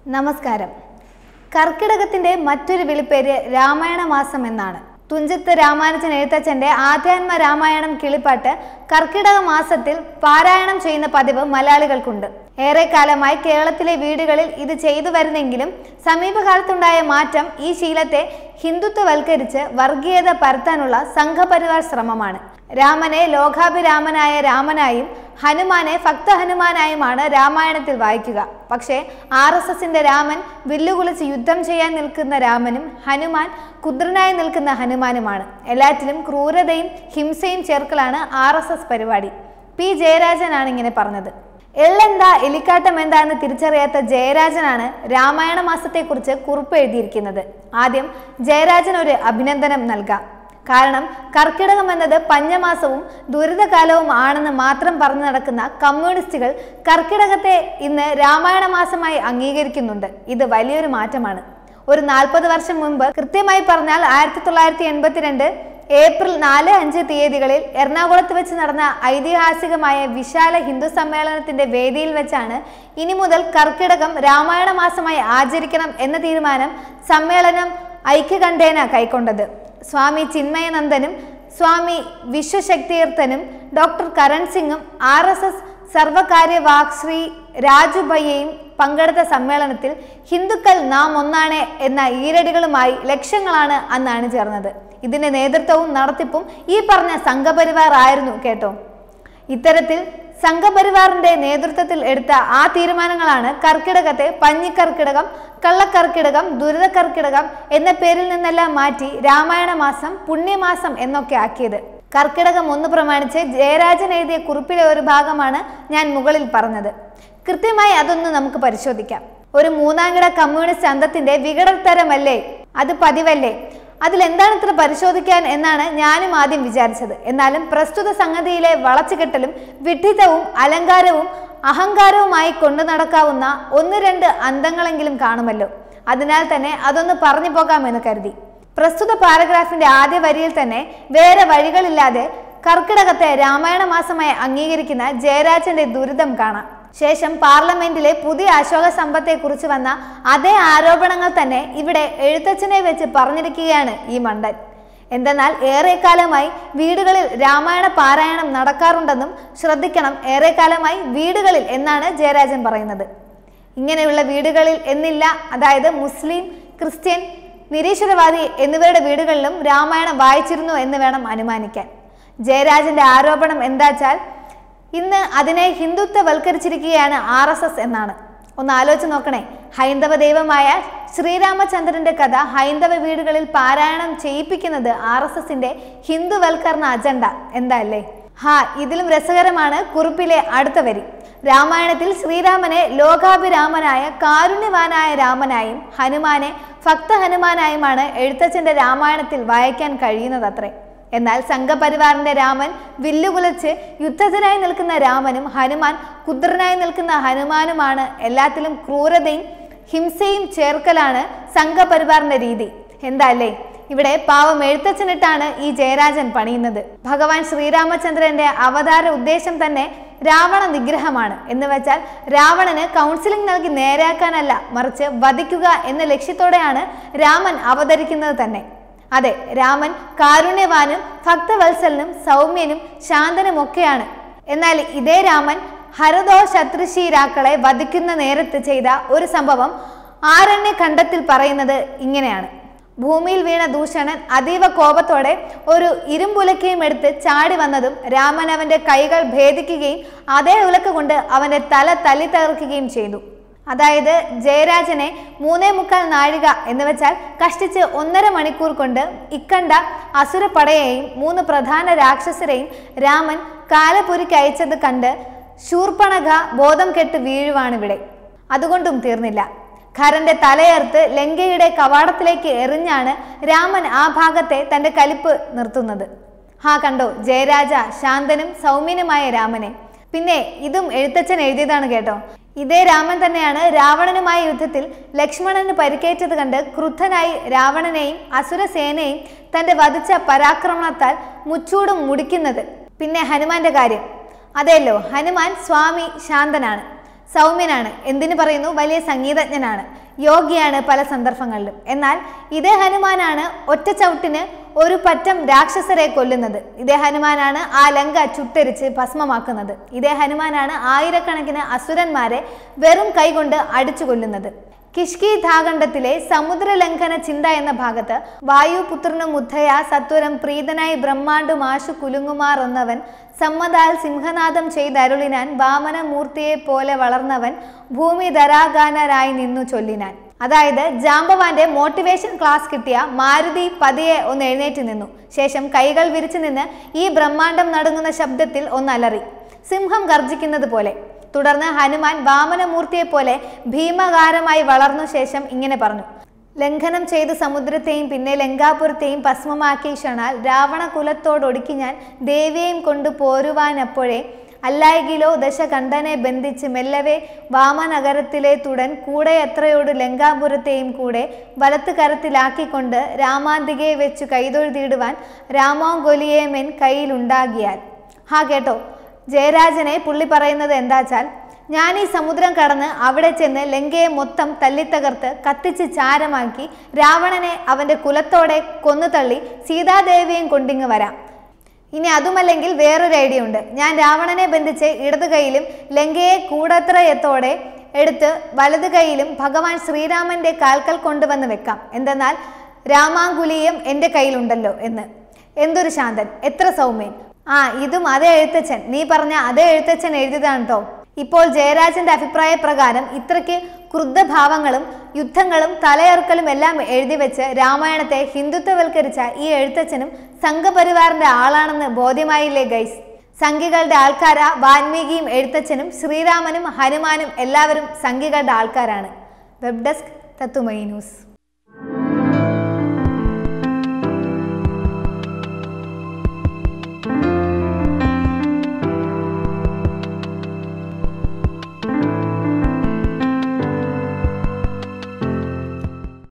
നമസ്കാരം കർക്കിടകത്തിന്റെ മറ്റൊരു വിളിപ്പേര് രാമായണ മാസം എന്നാണ് തുഞ്ചത്ത് രാമാനുജൻ എഴുത്തച്ഛന്റെ ആധ്യാത്മ രാമായണം കിളിപ്പാട്ട് കർക്കിടക മാസത്തിൽ പാരായണം ചെയ്യുന്ന പതിവ് മലയാളികൾക്കുണ്ട് ഏറെക്കാലമായി കേരളത്തിലെ വീടുകളിൽ ഇത് ചെയ്തു വരുന്നെങ്കിലും സമീപകാലത്തുണ്ടായ മാറ്റം ഈ ശീലത്തെ ഹിന്ദുത്വവൽക്കരിച്ച് വർഗീയത പരത്താനുള്ള സംഘപരിവാർ ശ്രമമാണ് രാമനെ ലോകാഭിരാമനായ രാമനായും ഹനുമാനെ ഭക്ത ഹനുമാനായുമാണ് രാമായണത്തിൽ വായിക്കുക പക്ഷേ ആർ എസ് എസിന്റെ രാമൻ വില്ലുകുളിച്ച് യുദ്ധം ചെയ്യാൻ നിൽക്കുന്ന രാമനും ഹനുമാൻ കുദ്രനായി നിൽക്കുന്ന ഹനുമാനുമാണ് എല്ലാറ്റിലും ക്രൂരതയും ഹിംസയും ചേർക്കലാണ് ആർ എസ് എസ് പരിപാടി പി ജയരാജനാണ് ഇങ്ങനെ പറഞ്ഞത് എള്ളെന്താ എലിക്കാട്ടം എന്താ എന്ന് തിരിച്ചറിയാത്ത ജയരാജനാണ് രാമായണ മാസത്തെക്കുറിച്ച് കുറിപ്പ് എഴുതിയിരിക്കുന്നത് ആദ്യം ജയരാജൻ ഒരു അഭിനന്ദനം നൽകാം കാരണം കർക്കിടകം എന്നത് പഞ്ഞമാസവും ദുരിതകാലവും ആണെന്ന് മാത്രം പറഞ്ഞു നടക്കുന്ന കമ്മ്യൂണിസ്റ്റുകൾ കർക്കിടകത്തെ ഇന്ന് രാമായണ മാസമായി അംഗീകരിക്കുന്നുണ്ട് ഇത് വലിയൊരു മാറ്റമാണ് ഒരു നാൽപ്പത് വർഷം മുമ്പ് കൃത്യമായി പറഞ്ഞാൽ ആയിരത്തി തൊള്ളായിരത്തി എൺപത്തിരണ്ട് ഏപ്രിൽ നാല് അഞ്ച് തീയതികളിൽ എറണാകുളത്ത് വെച്ച് നടന്ന ഐതിഹാസികമായ വിശാല ഹിന്ദു സമ്മേളനത്തിന്റെ വേദിയിൽ വെച്ചാണ് ഇനി മുതൽ കർക്കിടകം രാമായണ മാസമായി ആചരിക്കണം എന്ന തീരുമാനം സമ്മേളനം ഐക്യകണ്ഠേന കൈക്കൊണ്ടത് സ്വാമി ചിന്മയനന്ദനും സ്വാമി വിശ്വശക്തിയർത്ഥനും ഡോക്ടർ കരൺ സിംഗും ആർ എസ് എസ് സർവകാര്യവാക് ശ്രീ രാജുഭയ്യയും പങ്കെടുത്ത സമ്മേളനത്തിൽ ഹിന്ദുക്കൾ നാം ഒന്നാണ് എന്ന ഈരടികളുമായി ലക്ഷങ്ങളാണ് അന്ന് അണിചേർന്നത് ഇതിന്റെ നേതൃത്വവും നടത്തിപ്പും ഈ പറഞ്ഞ സംഘപരിവാർ ആയിരുന്നു കേട്ടോ ഇത്തരത്തിൽ സംഘപരിവാറിന്റെ നേതൃത്വത്തിൽ എടുത്ത ആ തീരുമാനങ്ങളാണ് കർക്കിടകത്തെ പഞ്ഞിക്കർക്കിടകം കള്ളക്കർക്കിടകം ദുരിതക്കർക്കിടകം എന്ന പേരിൽ നിന്നെല്ലാം മാറ്റി രാമായണ മാസം പുണ്യമാസം എന്നൊക്കെ ആക്കിയത് കർക്കിടകം ഒന്ന് പ്രമാണിച്ച് ജയരാജൻ എഴുതിയ കുറിപ്പിലെ ഒരു ഭാഗമാണ് ഞാൻ മുകളിൽ പറഞ്ഞത് കൃത്യമായി അതൊന്ന് നമുക്ക് പരിശോധിക്കാം ഒരു മൂന്നാംകിട കമ്മ്യൂണിസ്റ്റ് അന്തത്തിന്റെ വികടത്തരമല്ലേ അത് പതിവല്ലേ അതിലെന്താണ് ഇത്ര പരിശോധിക്കാൻ എന്നാണ് ഞാനും ആദ്യം വിചാരിച്ചത് എന്നാലും പ്രസ്തുത സംഗതിയിലെ വളച്ചുകെട്ടലും വിഡ്ഢിതവും അലങ്കാരവും അഹങ്കാരവുമായി കൊണ്ടു നടക്കാവുന്ന ഒന്ന് രണ്ട് അന്തങ്ങളെങ്കിലും കാണുമല്ലോ അതിനാൽ തന്നെ അതൊന്ന് പറഞ്ഞു പോകാമെന്ന് കരുതി പ്രസ്തുത പാരഗ്രാഫിന്റെ ആദ്യ വരിയിൽ തന്നെ വേറെ വഴികളില്ലാതെ കർക്കിടകത്തെ രാമായണ മാസമായി അംഗീകരിക്കുന്ന ജയരാജന്റെ ദുരിതം കാണാം ശേഷം പാർലമെന്റിലെ പുതിയ അശോക സമ്പത്തെക്കുറിച്ച് വന്ന അതേ ആരോപണങ്ങൾ തന്നെ ഇവിടെ എഴുത്തച്ഛനെ വെച്ച് പറഞ്ഞിരിക്കുകയാണ് ഈ മണ്ടൻ എന്തെന്നാൽ ഏറെക്കാലമായി വീടുകളിൽ രാമായണ പാരായണം നടക്കാറുണ്ടെന്നും ശ്രദ്ധിക്കണം ഏറെക്കാലമായി വീടുകളിൽ എന്നാണ് ജയരാജൻ പറയുന്നത് ഇങ്ങനെയുള്ള വീടുകളിൽ എന്നില്ല അതായത് മുസ്ലിം ക്രിസ്ത്യൻ നിരീശ്വരവാദി എന്നിവരുടെ വീടുകളിലും രാമായണം വായിച്ചിരുന്നു എന്ന് വേണം അനുമാനിക്കാൻ ജയരാജന്റെ ആരോപണം എന്താച്ചാൽ ഇന്ന് അതിനെ ഹിന്ദുത്വവൽക്കരിച്ചിരിക്കുകയാണ് ആർ എസ് എസ് എന്നാണ് ഒന്ന് ആലോചിച്ച് നോക്കണേ ഹൈന്ദവ ദൈവമായ ശ്രീരാമചന്ദ്രന്റെ കഥ ഹൈന്ദവ വീടുകളിൽ പാരായണം ചെയ്യിപ്പിക്കുന്നത് ആർ എസ് എസിന്റെ ഹിന്ദുവൽക്കരണ അജണ്ട എന്താ അല്ലേ ഹാ ഇതിലും രസകരമാണ് കുറിപ്പിലെ അടുത്ത വരി രാമായണത്തിൽ ശ്രീരാമനെ ലോകാഭിരാമനായ കാരുണ്യവാനായ രാമനായും ഹനുമാനെ ഭക്ത ഹനുമാനായുമാണ് എഴുത്തച്ഛന്റെ രാമായണത്തിൽ വായിക്കാൻ കഴിയുന്നതത്രേ എന്നാൽ സംഘപരിവാറിന്റെ രാമൻ വില്ലുകുലച്ച് യുദ്ധത്തിനായി നിൽക്കുന്ന രാമനും ഹനുമാൻ കുദ്രനായി നിൽക്കുന്ന ഹനുമാനുമാണ് എല്ലാത്തിലും ക്രൂരതയും ഹിംസയും ചേർക്കലാണ് സംഘപരിവാറിന്റെ രീതി എന്താ അല്ലേ ഇവിടെ പാവം എഴുത്തച്ഛനിട്ടാണ് ഈ ജയരാജൻ പണിയുന്നത് ഭഗവാൻ ശ്രീരാമചന്ദ്രന്റെ അവതാര ഉദ്ദേശം തന്നെ രാവണ നിഗ്രഹമാണ് എന്ന് വെച്ചാൽ രാവണന് കൗൺസിലിംഗ് നൽകി നേരെയാക്കാനല്ല മറിച്ച് വധിക്കുക എന്ന ലക്ഷ്യത്തോടെയാണ് രാമൻ അവതരിക്കുന്നത് തന്നെ അതെ രാമൻ കാരുണ്യവാനും ഭക്തവത്സലനും സൗമ്യനും ശാന്തനും ഒക്കെയാണ് എന്നാൽ ഇതേ രാമൻ ഹരദോ ശത്രുശീരാക്കളെ വധിക്കുന്ന നേരത്ത് ചെയ്ത ഒരു സംഭവം ആരണ്യ ഖണ്ഡത്തിൽ പറയുന്നത് ഇങ്ങനെയാണ് ഭൂമിയിൽ വീണ ദൂഷണൻ അതീവ കോപത്തോടെ ഒരു ഇരുമ്പുലക്കയും എടുത്ത് ചാടി വന്നതും രാമൻ അവന്റെ കൈകൾ ഭേദിക്കുകയും അതേ ഉലക്ക കൊണ്ട് അവന്റെ തല തല്ലി തകർക്കുകയും ചെയ്തു അതായത് ജയരാജനെ മൂന്നേ മുക്കാൽ നാഴിക എന്ന് വെച്ചാൽ കഷ്ടിച്ച് ഒന്നര മണിക്കൂർ കൊണ്ട് ഇക്കണ്ട അസുരപ്പടയെയും മൂന്ന് പ്രധാന രാക്ഷസരെയും രാമൻ കാലപുരിക്ക് അയച്ചത് കണ്ട് ശൂർപ്പണഖ ബോധം കെട്ട് വീഴുവാണിവിടെ അതുകൊണ്ടും തീർന്നില്ല ഖരന്റെ തലയർത്ത് ലങ്കയുടെ കവാടത്തിലേക്ക് എറിഞ്ഞാണ് രാമൻ ആ ഭാഗത്തെ തന്റെ കലിപ്പ് നിർത്തുന്നത് ഹാ കണ്ടോ ജയരാജ ശാന്തനും സൗമ്യനുമായ രാമനെ പിന്നെ ഇതും എഴുത്തച്ഛൻ എഴുതിയതാണ് കേട്ടോ ഇതേ രാമൻ തന്നെയാണ് രാവണനുമായ യുദ്ധത്തിൽ ലക്ഷ്മണന് പരിക്കേറ്റത് കണ്ട് ക്രുദ്ധനായി രാവണനെയും അസുരസേനയും തന്റെ വധിച്ച പരാക്രമണത്താൽ മുച്ചൂടും മുടിക്കുന്നത് പിന്നെ ഹനുമാന്റെ കാര്യം അതെല്ലോ ഹനുമാൻ സ്വാമി ശാന്തനാണ് സൗമ്യനാണ് എന്തിനു പറയുന്നു വലിയ സംഗീതജ്ഞനാണ് യോഗിയാണ് പല സന്ദർഭങ്ങളിലും എന്നാൽ ഇതേ ഹനുമാനാണ് ഒറ്റ ചവിട്ടിന് ഒരു പറ്റം രാക്ഷസരെ കൊല്ലുന്നത് ഇതേ ഹനുമാനാണ് ആ ലങ്ക ചുട്ടരിച്ച് ഭസ്മമാക്കുന്നത് ഇതേ ഹനുമാനാണ് ആയിരക്കണക്കിന് അസുരന്മാരെ വെറും കൈകൊണ്ട് അടിച്ചു കൊല്ലുന്നത് കിഷ്കി ധാഖണ്ഡത്തിലെ സമുദ്രലംഘന ചിന്ത എന്ന ഭാഗത്ത് വായുപുത്രനും മുദ്ധയ സത്വരം പ്രീതനായി ബ്രഹ്മാണ്ടുമാശു കുലുങ്ങുമാർ ഒന്നവൻ സമ്മതാൽ സിംഹനാദം ചെയ്തരുളിനാൻ വാമനമൂർത്തിയെ പോലെ വളർന്നവൻ ഭൂമി ധരാഗാനരായി നിന്നു ചൊല്ലിനാൻ അതായത് ജാമ്പവാന്റെ മോട്ടിവേഷൻ ക്ലാസ് കിട്ടിയ മാരുതി പതിയെ ഒന്ന് എഴുന്നേറ്റ് നിന്നു ശേഷം കൈകൾ വിരിച്ചു നിന്ന് ഈ ബ്രഹ്മാണ്ടം നടുങ്ങുന്ന ശബ്ദത്തിൽ ഒന്നലറി സിംഹം ഗർജിക്കുന്നത് പോലെ തുടർന്ന് ഹനുമാൻ വാമനമൂർത്തിയെ പോലെ ഭീമകാരമായി വളർന്ന ശേഷം ഇങ്ങനെ പറഞ്ഞു ലംഘനം ചെയ്ത് സമുദ്രത്തെയും പിന്നെ ലങ്കാപുരത്തെയും ഭസ്മമാക്കി ക്ഷണാൽ രാവണ കുലത്തോടൊടുക്കി ഞാൻ ദേവിയെയും കൊണ്ട് പോരുവാനപ്പോഴേ അല്ലായെങ്കിലോ ദശകണ്ഠനെ ബന്ധിച്ച് മെല്ലവേ വാമനഗരത്തിലെ തുടൻ കൂടെ എത്രയോട് ലങ്കാപുരത്തെയും കൂടെ വലത്ത് കരത്തിലാക്കിക്കൊണ്ട് രാമാന്തികയെ വെച്ചു കൈതൊഴുതിയിടുവാൻ രാമോഗൊലിയെ മെൻ കയ്യിലുണ്ടാകിയാൽ ഹാ കേട്ടോ ജയരാജനെ പുള്ളി പറയുന്നത് എന്താച്ചാൽ ഞാൻ ഈ സമുദ്രം കടന്ന് അവിടെ ചെന്ന് ലങ്കയെ മൊത്തം തല്ലിത്തകർത്ത് കത്തിച്ച് ചാരമാക്കി രാവണനെ അവന്റെ കുലത്തോടെ കൊന്നു തള്ളി സീതാദേവിയും കൊണ്ടിങ്ങ് വരാം ഇനി അതുമല്ലെങ്കിൽ വേറൊരു ഐഡിയ ഉണ്ട് ഞാൻ രാവണനെ ബന്ധിച്ച് ഇടതു കൈയിലും ലങ്കയെ കൂടത്രയത്തോടെ എടുത്ത് വലതു കൈയിലും ഭഗവാൻ ശ്രീരാമന്റെ കാൽക്കൽ കൊണ്ടുവന്ന് വെക്കാം എന്തെന്നാൽ രാമാങ്കുലിയും എൻ്റെ കയ്യിലുണ്ടല്ലോ എന്ന് എന്തൊരു ശാന്തൻ എത്ര സൗമ്യൻ ആ ഇതും അതേ എഴുത്തച്ഛൻ നീ പറഞ്ഞ അതേ എഴുത്തച്ഛൻ എഴുതിയതാണ് കേട്ടോ ഇപ്പോൾ ജയരാജന്റെ അഭിപ്രായ പ്രകാരം ഇത്രയ്ക്ക് ക്രുദ്ധഭാവങ്ങളും യുദ്ധങ്ങളും തലയറുക്കലും എല്ലാം എഴുതി വെച്ച് രാമായണത്തെ ഹിന്ദുത്വവൽക്കരിച്ച ഈ എഴുത്തച്ഛനും സംഘപരിവാറിന്റെ ആളാണെന്ന് ബോധ്യമായില്ലേ ഗൈസ് സംഘികളുടെ ആൾക്കാര വാൽമീകിയും എഴുത്തച്ഛനും ശ്രീരാമനും ഹനുമാനും എല്ലാവരും സംഘികളുടെ ആൾക്കാരാണ് വെബ് ഡെസ്ക് തത്തുമൈ ന്യൂസ്